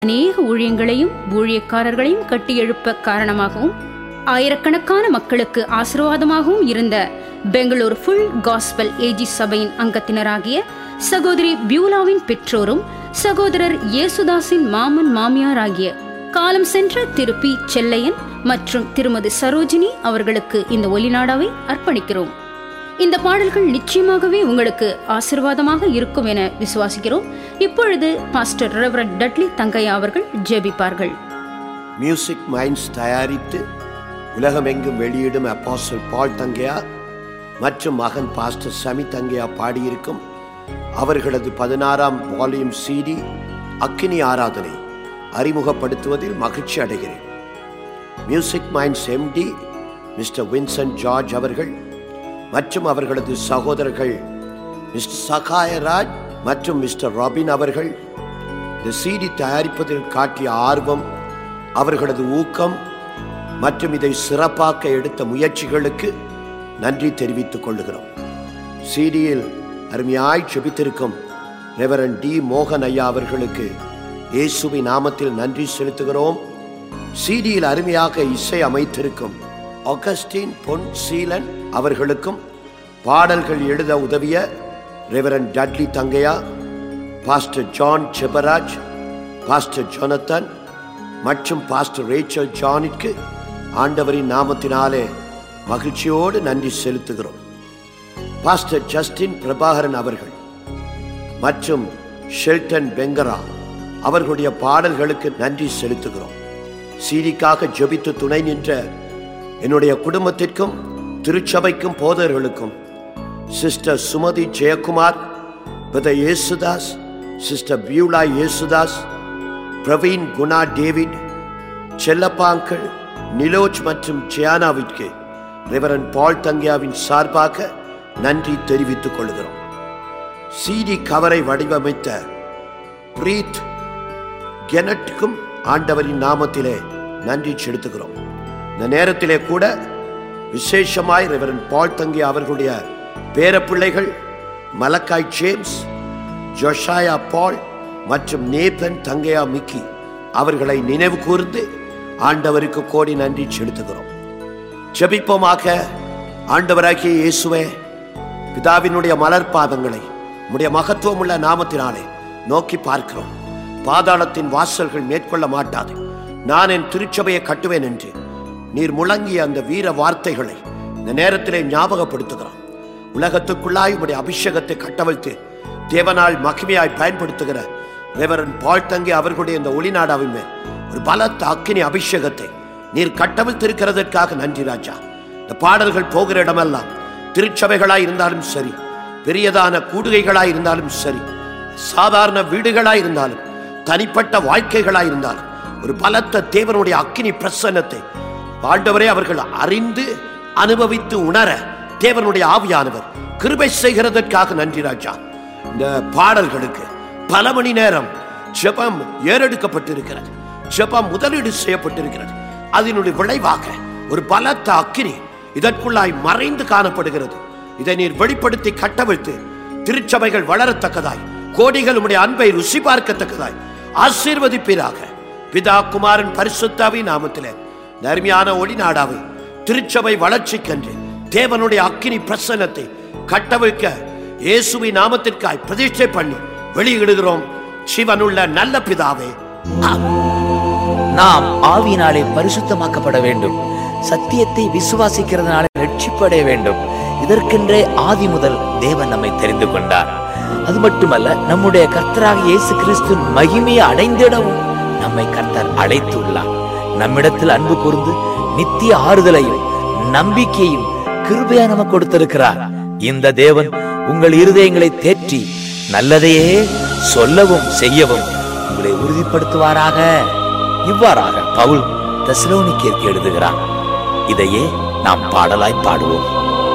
அநேக ஊழியங்களையும் ஊழியக்காரர்களையும் கட்டியெழுப்ப காரணமாகவும் ஆயிரக்கணக்கான மக்களுக்கு ஆசீர்வாதமாகவும் இருந்த பெங்களூர் ஃபுல் காஸ்பல் ஏஜி சபையின் அங்கத்தினராகிய சகோதரி பியூலாவின் பெற்றோரும் சகோதரர் இயேசுதாஸின் மாமன் மாமியார் ஆகிய காலம் சென்ற திரு பி செல்லையன் மற்றும் திருமதி சரோஜினி அவர்களுக்கு இந்த ஒலிநாடாவை அர்ப்பணிக்கிறோம் இந்த பாடல்கள் நிச்சயமாகவே உங்களுக்கு ஆசிர்வாதமாக இருக்கும் என விசுவாசிக்கிறோம் இப்பொழுது பாஸ்டர் ரெவரன் டட்லி தங்கையா அவர்கள் ஜெபிப்பார்கள் மியூசிக் மைண்ட்ஸ் தயாரித்து உலகமெங்கும் வெளியிடும் அப்பாசல் பால் தங்கையா மற்றும் மகன் பாஸ்டர் சமி தங்கையா பாடியிருக்கும் அவர்களது பதினாறாம் வால்யூம் சிடி அக்கினி ஆராதனை அறிமுகப்படுத்துவதில் மகிழ்ச்சி அடைகிறேன் music minds MD mister Vincent George அவர்கள் மற்றும் அவர்களது சகோதரர்கள் மிஸ்டர் சகாயராஜ் மற்றும் மிஸ்டர் ராபின் அவர்கள் இந்த சிடி தயாரிப்பதில் காட்டிய ஆர்வம் அவர்களது ஊக்கம் மற்றும் இதை சிறப்பாக்க எடுத்த முயற்சிகளுக்கு நன்றி தெரிவித்துக் கொள்கிறோம் சிடியில் அருமையாய் செபித்திருக்கும் ரெவரன் டி மோகன் ஐயா அவர்களுக்கு இயேசுவின் நாமத்தில் நன்றி செலுத்துகிறோம் சிடியில் அருமையாக இசை அமைத்திருக்கும் ஆகஸ்டின் பொன் சீலன் அவர்களுக்கும் பாடல்கள் எழுத உதவிய reverend Dudley Thangaiah pastor John Sebaraj pastor Jonathan மற்றும் பாஸ்டர் ரேச்சல் ஜானிற்கு ஆண்டவரின் நாமத்தினாலே மகிழ்ச்சியோடு நன்றி செலுத்துகிறோம் பாஸ்டர் ஜஸ்டின் பிரபாகரன் அவர்கள் மற்றும் ஷெல்டன் பெங்கரா அவர்களுடைய பாடல்களுக்கு நன்றி செலுத்துகிறோம் சீரிக்காக ஜெபித்து துணை நின்ற என்னுடைய குடும்பத்திற்கும் திருச்சபைக்கும் போதர்களுக்கும் sister Sumathi Jayakumar brother Yesudas sister Beulah Yesudas Praveen Guna David செல்லப்பாங்கள் நிலோஜ் மற்றும் ஜியானாவிற்கு ரெவரன் பால் தங்கியாவின் சார்பாக நன்றி தெரிவித்துக் கொள்கிறோம் சிடி கவரை வடிவமைத்த பிரீத் கெனட்டுக்கும் ஆண்டவரின் நாமத்திலே நன்றி செலுத்துகிறோம் இந்த நேரத்திலே கூட விசேஷமாய் ரெவரன் பால் தங்கி அவர்களுடைய பேரப்பிள்ளைகள் மலக்காய் ஜேம்ஸ் ஜொஷாயா பால் மற்றும் நேபன் தங்கையா மிக்கி அவர்களை நினைவு கூர்ந்து ஆண்டவருக்கு கோடி நன்றி செலுத்துகிறோம் ஜெபிப்போமாக ஆண்டவராகிய இயேசுவே பிதாவினுடைய மலர் பாதங்களை உடைய மகத்துவமுள்ள நாமத்தினாலே நோக்கி பார்க்கிறோம் பாதாளத்தின் வாசல்கள் மேற்கொள்ள மாட்டாது நான் என் திருச்சபையை கட்டுவேன் என்று நீர் முழங்கிய அந்த வீர வார்த்தைகளை இந்த நேரத்திலே ஞாபகப்படுத்துகிறோம் உலகத்துக்குள்ளாய் உடைய அபிஷேகத்தை கட்டவிழ்த்து தேவனால் மகிமையாய் பயன்படுத்துகிற ரெவரன் பால் தங்கி அவர்களுடைய இந்த ஒளிநாடாவின் மேல் ஒரு பலத்த அக்கினி அபிஷேகத்தை நீர் கட்டவிழ்த்திருக்கிறதற்காக நன்றி ராஜா இந்த பாடல்கள் போகிற இடமெல்லாம் திருச்சபைகளாய் இருந்தாலும் சரி பெரியதான கூடுகைகளாய் இருந்தாலும் சரி சாதாரண வீடுகளாய் இருந்தாலும் தனிப்பட்ட வாழ்க்கைகளாய் இருந்தாலும் ஒரு பலத்த தேவனுடைய அக்கினி பிரசன்னத்தை ஆண்டவரே அவர்கள் அறிந்து அனுபவித்து உணர தேவனுடைய ஆவியானவர் கிருபை செய்கிறதற்காக நன்றி ராஜா இந்த பாடல்களுக்கு பல மணி நேரம் ஜெபம் ஏறெடுக்கப்பட்டிருக்கிறது ஜெபம் முதலீடு செய்யப்பட்டிருக்கிறது அதனுடைய விளைவாக ஒரு பலத்த அக்கினி இதற்குள்ளாய் மறைந்து காணப்படுகிறது இதை நீர் வெளிப்படுத்தி கட்டவிழ்த்து திருச்சபைகள் வளரத்தக்கதாய் கோடிகள் உம்முடைய அன்பை ருசி பார்க்கத்தக்கதாய் ஆசீர்வதிப்பீராக பிதா குமாரன் பரிசுத்தாவி நாமத்திலே நர்மையான ஒளி நாடாவை திருச்சபை வளர்ச்சிக்கென்று தேவனுடைய அக்கினி பிரசன்னத்தை கட்டவிழ்க்க இயேசுவி நாமத்திற்காய் பிரதிஷ்டை பண்ணி வெளியிடுகிறோம் சிவனுள்ள நல்ல பிதாவே ஆமென். நாம் ஆவியினாலே பரிசுத்தமாக்கப்பட வேண்டும் சத்தியத்தை விசுவாசிக்கிறதுனால ரட்சிப்படைய வேண்டும் இதற்கென்றே ஆதி முதல் தேவன் நம்மை தெரிந்து கொண்டார் அது மட்டுமல்ல நம்முடைய கர்த்தராக இயேசு கிறிஸ்துவின் மகிமையை அடைந்திடவும் நம்மை கர்த்தர் அழைத்துள்ளார் நம்மிடத்தில் அன்பு கூர்ந்து நித்திய ஆறுதலையும் நம்பிக்கையும் கிருபையா நமக்கு கொடுத்திருக்கிறார் இந்த தேவன் உங்கள் இருதயங்களை தேற்றி நல்லதையே சொல்லவும் செய்யவும் உங்களை உறுதிப்படுத்துவாராக இவ்வாறாக பவுல் தெசலோனிக்கேற்கு எழுதுகிறார் இதையே நாம் பாடலாய் பாடுவோம்